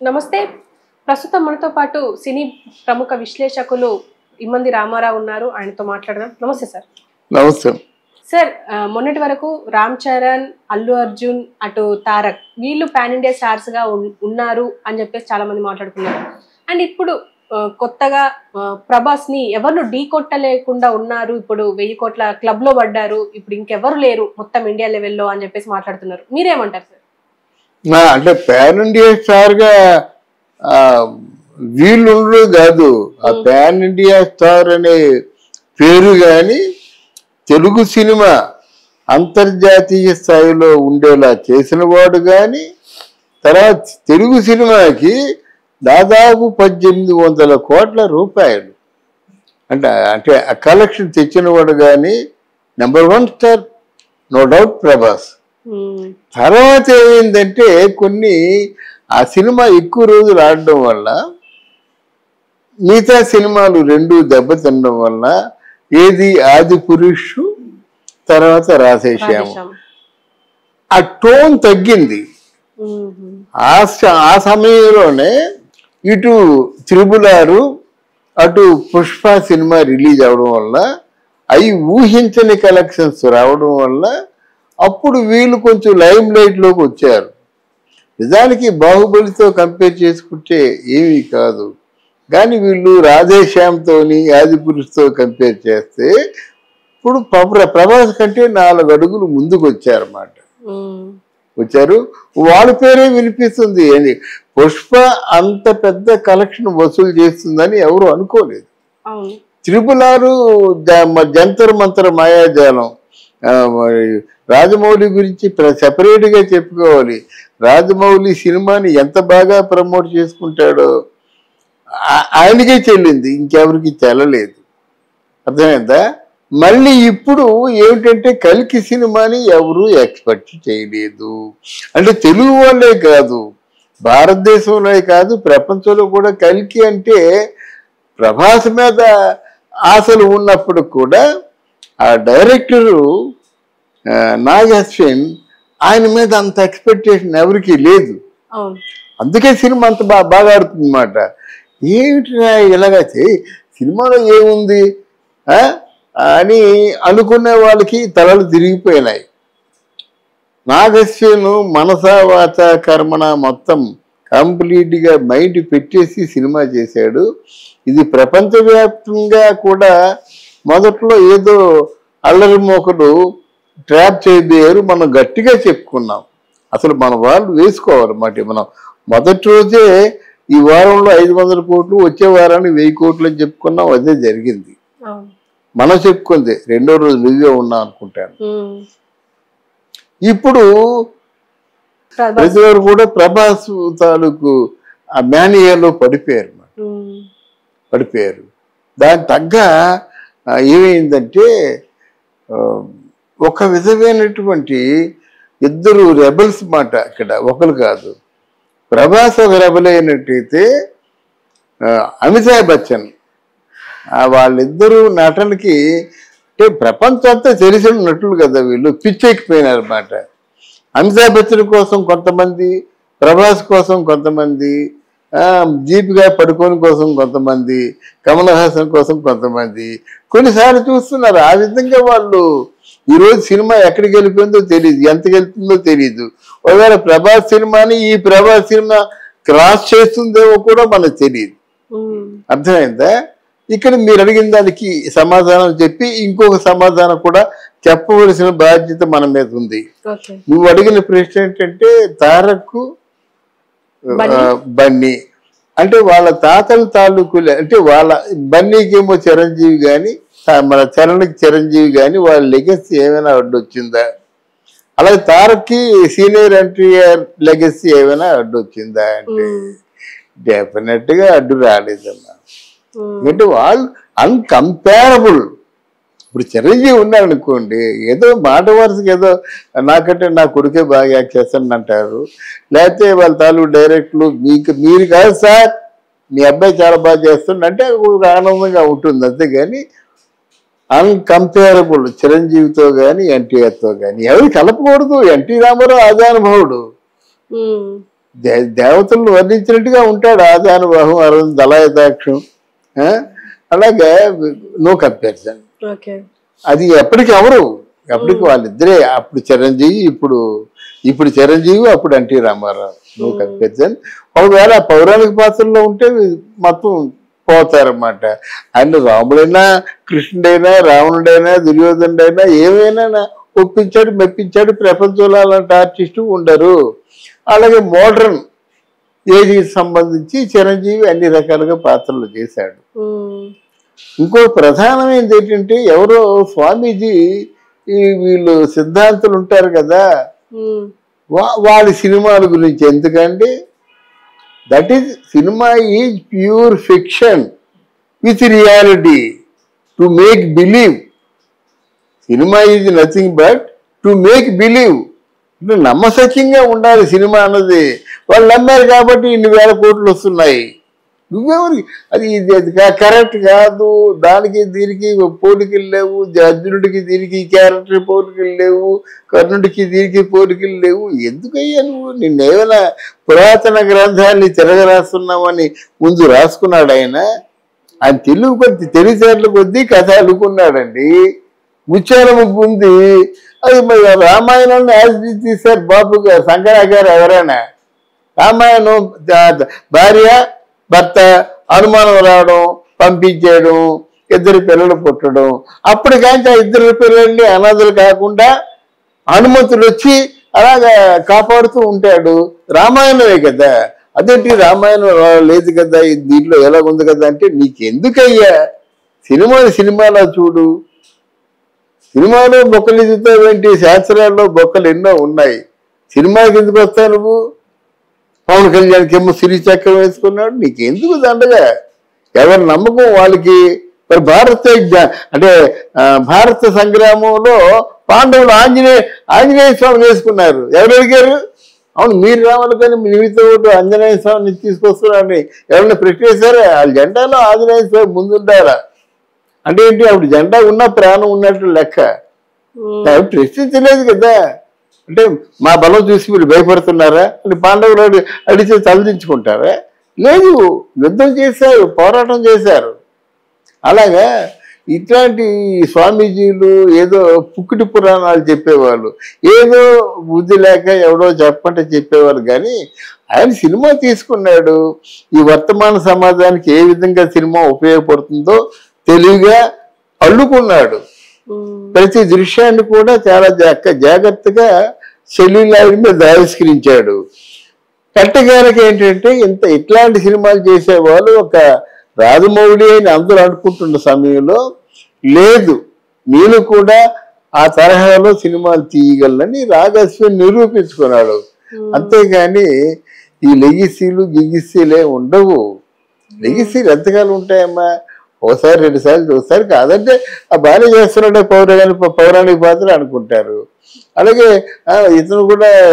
నమస్తే ప్రస్తుతం మనతో పాటు సినీ ప్రముఖ విశ్లేషకులు ఇమ్మంది రామారావు ఉన్నారు ఆయనతో మాట్లాడదాం నమస్తే సార్ నమస్తే సార్ ఆ, మొన్నటి వరకు రామ్ చరణ్ అల్లు అర్జున్ అటు తారక్ వీళ్ళు పాన్ ఇండియా స్టార్స్ గా ఉన్- ఉన్నారు అని చెప్పేసి చాలా మంది మాట్లాడుకున్నారు అండ్ ఇప్పుడు ఆ, కొత్తగా ఆ, ప్రభాస్ ని ఎవరు ఢీ కొట్టలేకుండా ఉన్నారు ఇప్పుడు వెయ్యి కోట్ల క్లబ్ లో పడ్డారు ఇప్పుడు ఇంకెవరు లేరు మొత్తం ఇండియా లెవెల్లో అని చెప్పేసి మాట్లాడుతున్నారు మీరేమంటారు సార్ నా అంటే పాన్ ఇండియా స్టార్ గా ఆ, వీళ్ళు ఉండరు కాదు ఆ మ్మ్. పాన్ ఇండియా స్టార్ అనే పేరు గాని తెలుగు సినిమా అంతర్జాతీయ స్థాయిలో ఉండేలా చేసిన వాడు గాని తర్వాత తెలుగు సినిమాకి దాదాపు పద్దెనిమిది వందల కోట్ల రూపాయలు అంటే అంటే ఆ కలెక్షన్ తెచ్చిన వాడు కానీ number one star no doubt Prabhas um, తర్వాత ఏమైందంటే కొన్ని ఆ సినిమా ఎక్కువ రోజులు ఆడడం వల్ల మిగతా సినిమాలు రెండు దెబ్బతినడం వల్ల ఏది ఆది పురుషు తర్వాత రాధేశ్యాము రాధేశ్యామ్. ఆ టోన్ తగ్గింది ఉమ్, ఆ స- ఆ సమయంలోనే ఇటు త్రిబులారు అటు పుష్ప సినిమా రిలీజ్ అవడం వల్ల అవి ఊహించని కలెక్షన్స్ రావడం వల్ల అప్పుడు వీళ్ళు కొంచెం లైమ్ లైట్లోకి వచ్చారు నిజానికి బాహుబలితో కంపేర్ చేసుకుంటే ఏమీ కాదు కానీ వీళ్ళు రాధేశ్యామ్తోని ఆదిపురుషుతో కంపేర్ చేస్తే ఇప్పుడు ప్రభ- ప్రభాస్ కంటే నాలుగు అడుగులు ముందుకు వచ్చారన్నమాట ఉమ్, వచ్చారు వాళ్ళ పేరే వినిపిస్తుంది ఏంది పుష్ప అంత పెద్ద కలెక్షన్ వసూలు చేస్తుందని ఎవరు అనుకోలేదు అవును త్రిపుల్ ఆరు జ- మ- జంతర్ మంతర్ మాయాజాలం ఆ, మరి రాజమౌళి గురించి సెపరేట్ గా చెప్పుకోవాలి రాజమౌళి సినిమాని ఎంత బాగా ప్రమోట్ చేసుకుంటాడో ఆ- ఆయనకే చెల్లింది ఇంకెవరికి చెల్లలేదు అర్థమైందా మళ్ళీ ఇప్పుడు ఏమిటంటే కలికి సినిమాని ఎవరు ఎక్స్పెక్ట్ చేయలేదు అంటే తెలుగు వాళ్ళే కాదు భారతదేశంలో కాదు ప్రపంచంలో కూడా కలికి అంటే ప్రభాస్ మీద ఆశలు ఉన్నప్పుడు కూడా ఆ డైరెక్టరు ఆ, నాగ్ అశ్విన్ ఆయన మీద అంత ఎక్స్పెక్టేషన్ ఎవరికీ లేదు అవును అందుకే సినిమా అంత బా బాగా ఆడుతుంది అనమాట ఏమిటిరా ఇలాగైతే సినిమాలో ఏముంది ఆ? అని అనుకునే వాళ్ళకి తలలు తిరిగిపోయినాయి నాగశ్వను మనస వాచ కర్మణ మొత్తం కంప్లీట్గా మైండ్ పెట్టేసి సినిమా చేశాడు ఇది ప్రపంచవ్యాప్తంగా కూడా మొదట్లో ఏదో అల్లరి మోకలు ట్రాప్ చేయబోయారు మనం గట్టిగా చెప్పుకున్నాం అసలు మన వాళ్ళు వేసుకోవాలన్నమాట మనం మొదటి రోజే ఈ వారంలో ఐదు వందల కోట్లు వచ్చే వారానికి వెయ్యి కోట్లు అని చెప్పుకున్నాం అదే జరిగింది అవును మనం చెప్పుకుంది రెండో రోజు నువ్వే ఉన్నాం అనుకుంటాను ఉమ్. ఇప్పుడు ప్రభాస్ ప్రతి వారు కూడా ప్రభాస్ తాలూకు ఆ మేనియాలో పడిపోయారు అన్నమాట. ఉమ్, పడిపోయారు దాని తగ్గ ఆ, ఏమైందంటే ఆ, ఒక విధమైనటువంటి ఇద్దరు రెబల్స్ మాట ఇక్కడ ఒకరు కాదు ప్రభాస్ ఒక రెబల్ అయినట్టయితే ఆ, అమితాబ్ బచ్చన్ ఆ, వాళ్ళిద్దరూ నటనకి అంటే ప్రపంచం అంతా తెలిసిన నటులు కదా వీళ్ళు పిచ్చెక్కిపోయినారు అన్నమాట అమితాబ్ బచ్చన్ కోసం కొంతమంది ప్రభాస్ కోసం కొంతమంది ఆ, దీపికా పడుకోని కోసం కొంతమంది కమల్ హాసన్ కోసం కొంతమంది కొన్నిసార్లు చూస్తున్నారు ఆ విధంగా వాళ్ళు ఈరోజు సినిమా ఎక్కడికి వెళ్ళిపోయిందో తెలియదు ఎంతకి వెళ్తుందో తెలియదు ఒకవేళ ప్రభాస్ సినిమాని ఈ ప్రభాస్ సినిమా క్రాస్ చేస్తుందేమో కూడా మనకు తెలియదు ఉమ్, అర్థమైందా ఇక్కడ మీరు అడిగిన దానికి సమాధానం చెప్పి ఇంకొక సమాధానం కూడా చెప్పవలసిన బాధ్యత మన మీద ఉంది ఓకే నువ్వు అడిగిన ప్రశ్న ఏంటంటే తారకు బన్నీ. ఆ, బన్నీ అంటే వాళ్ళ తాతల తాలూకులే అంటే వాళ్ళ బన్నీకేమో చిరంజీవి కానీ మన చరణ్కి చిరంజీవి కానీ వాళ్ళ లెగసీ ఏమైనా అడ్డొచ్చిందా అలాగే తారక్కి సీనియర్ ఎన్టీఆర్ లెగసీ ఏమైనా అడ్డొచ్చిందా అంటే ఉమ్, డెఫినెట్ గా అడ్డు రాలేదమ్మా ఉమ్, ఎందుకంటే వాళ్ళు అన్కంపేరబుల్ ఇప్పుడు చిరంజీవి ఉన్నాడు అనుకోండి ఏదో మాట వరుసకి ఏదో నాకంటే నా కొడుకే బాగా యాక్ట్ చేస్తాను అంటారు లేకపోతే వాళ్ళ తాలూకు డైరెక్ట్లు మీకు మీరు కాదు సార్ మీ అబ్బాయి చాలా బాగా చేస్తుండ అంటే ఒక ఆనందంగా ఉంటుంది అంతేగాని అన్కంపేరబుల్ చిరంజీవితో కానీ ఎన్టీఆర్తో కానీ ఎవరు కలపకూడదు ఎన్టీ రామారావు అదే అనుభవుడు ఉమ్, దే- దేవతలను వర్ణించినట్టుగా ఉంటాడు ఆదానుబాహం అరవింద దళాయతాక్షం ఆ? అలాగే నో కంపారిజన్ ఓకే అది ఎప్పటికి ఎవరు ఎప్పటికి వాళ్ళిద్దరే అప్పుడు చిరంజీవి ఇప్పుడు ఇప్పుడు చిరంజీవి అప్పుడు ఎన్టీ రామారావు నో కంపారిజన్ ఒకవేళ ఆ పౌరాణిక పాత్రలో ఉంటే మొత్తం పోతారన్నమాట ఆయన రాముడైనా కృష్ణుడైనా రావణుడైనా దుర్యోధనుడైనా ఏమైనా నా- ఒప్పించాడు మెప్పించాడు ప్రపంచంలో అలాంటి ఆర్టిస్టు ఉండరు అలాగే మోడర్న్ ఏజ్కి సంబంధించి చిరంజీవి అన్ని రకాలుగా పాత్రలు చేశాడు ఉమ్, ఇంకో ప్రధానమైనది ఏంటంటే ఎవరో స్వామీజీ ఈ వీళ్ళు సిద్ధాంతులు ఉంటారు కదా ఉమ్, వా- వాళ్ళ సినిమాల గురించి ఎందుకంటే that is cinema is pure fiction with reality to make believe cinema is nothing but to make believe అంటే నమ్మసక్యంగా ఉండాలి సినిమా అన్నది వాళ్ళు నమ్మారు కాబట్టి ఇన్ని వేల కోట్లు వస్తున్నాయి నువ్వెవరి అది ఇది అది కా- కరెక్ట్ కాదు దానికి దీనికి పోలికలు లేవు అర్జునుడికి దీనికి క్యారెక్టర్ పోలికలు లేవు కర్ణుడికి దీనికి పోలికలు లేవు ఎందుకయ్యా నువ్వు నిన్నేమైనా పురాతన గ్రంథాన్ని తిరగరాస్తున్నామని ముందు రాసుకున్నాడు ఆయన ఆయన తెలుగు కొద్ది తెలివితేటల కొద్దీ కథ అల్లుకున్నాడండి ముత్యాలము ఉంది అది మరి రామాయణాన్ని యాజ్ తీశారు బాబు గారు శంకరాచార్య ఎవరైనా రామాయణం దా- భార్య భర్త అనుమానం రావడం పంపించేయడం ఇద్దరు పిల్లలు పుట్టడం అప్పటికాంచి ఆ ఇద్దరు పిల్లల్ని అనాథలు కాకుండా హనుమంతుడు వచ్చి అలాగా కాపాడుతూ ఉంటాడు రామాయణమే కదా అదేంటి రామాయణం లేదు కదా ఇది దీంట్లో ఎలా ఉంది కదా అంటే నీకెందుకయ్యా సినిమా సినిమాలో చూడు సినిమాలో బొక్కలు చూస్తావేంటి శాస్త్రాల్లో బొక్కలు ఎన్నో ఉన్నాయి సినిమాకి ఎందుకు వస్తావు నువ్వు పవన్ కళ్యాణ్కి ఏమో సిరి చక్రం వేసుకున్నాడు నీకెందుకు దండగా ఎవరి నమ్మకం వాళ్ళకి మరి భారత జ- అంటే ఆ, భారత సంగ్రామంలో పాండవులు ఆంజనేయ ఆంజనేయ స్వామిని వేసుకున్నారు ఎవరు అడిగారు అవును మీరు రావాలి కానీ మీ నిమిత్తం ఒకటి ఆంజనేయ స్వామిని తీసుకొస్తున్నారని ఎవరైనా పెట్టేశారా వాళ్ళ జెండాలో ఆంజనేయ స్వామి ముందుండారా అంటే ఏంటి అప్పుడు జెండా ఉన్న ప్రాణం ఉన్నట్టు లెక్క ఉమ్, అవి ప్రశ్నించలేదు కదా అంటే మా బలం చూసి మీరు భయపడుతున్నారా అని పాండవులు అడి- అడిగితే తలదించుకుంటారా లేదు యుద్ధం చేశారు పోరాటం చేశారు అలాగా ఇట్లాంటి స్వామీజీలు ఏదో పుక్కుటి పురాణాలు చెప్పేవాళ్ళు ఏదో బుద్ధి లేక ఎవడో చెప్పంటే చెప్పేవాళ్ళు కానీ ఆయన సినిమా తీసుకున్నాడు ఈ వర్తమాన సమాజానికి ఏ విధంగా సినిమా ఉపయోగపడుతుందో తెలివిగా అల్లుకున్నాడు ఉమ్, ప్రతి దృశ్యాన్ని కూడా చాలా జాగ్ర జాగ్రత్తగా సెల్యులాయిడ్ మీద ఆవిష్కరించాడు కట్టగారికి ఏంటంటే ఇంత ఇట్లాంటి సినిమాలు చేసేవాళ్ళు ఒక రాజమౌళి అని అందరూ అనుకుంటున్న సమయంలో లేదు నేను కూడా ఆ తరహాలో సినిమాలు తీయగలనని రాగస్వామి నిరూపించుకున్నాడు అంతేగాని ఈ లెగిసీలు గిగిసీలే ఉండవు లెగిసీలు ఎంతకాలం ఉంటాయమ్మా ఓసారి రెండు సార్లు చూస్తారు కాదంటే ఆ బాగానే చేస్తున్నాడే పౌరాణిక పౌరాణిక పాత్ర అనుకుంటారు అలాగే ఆ, ఇతను కూడా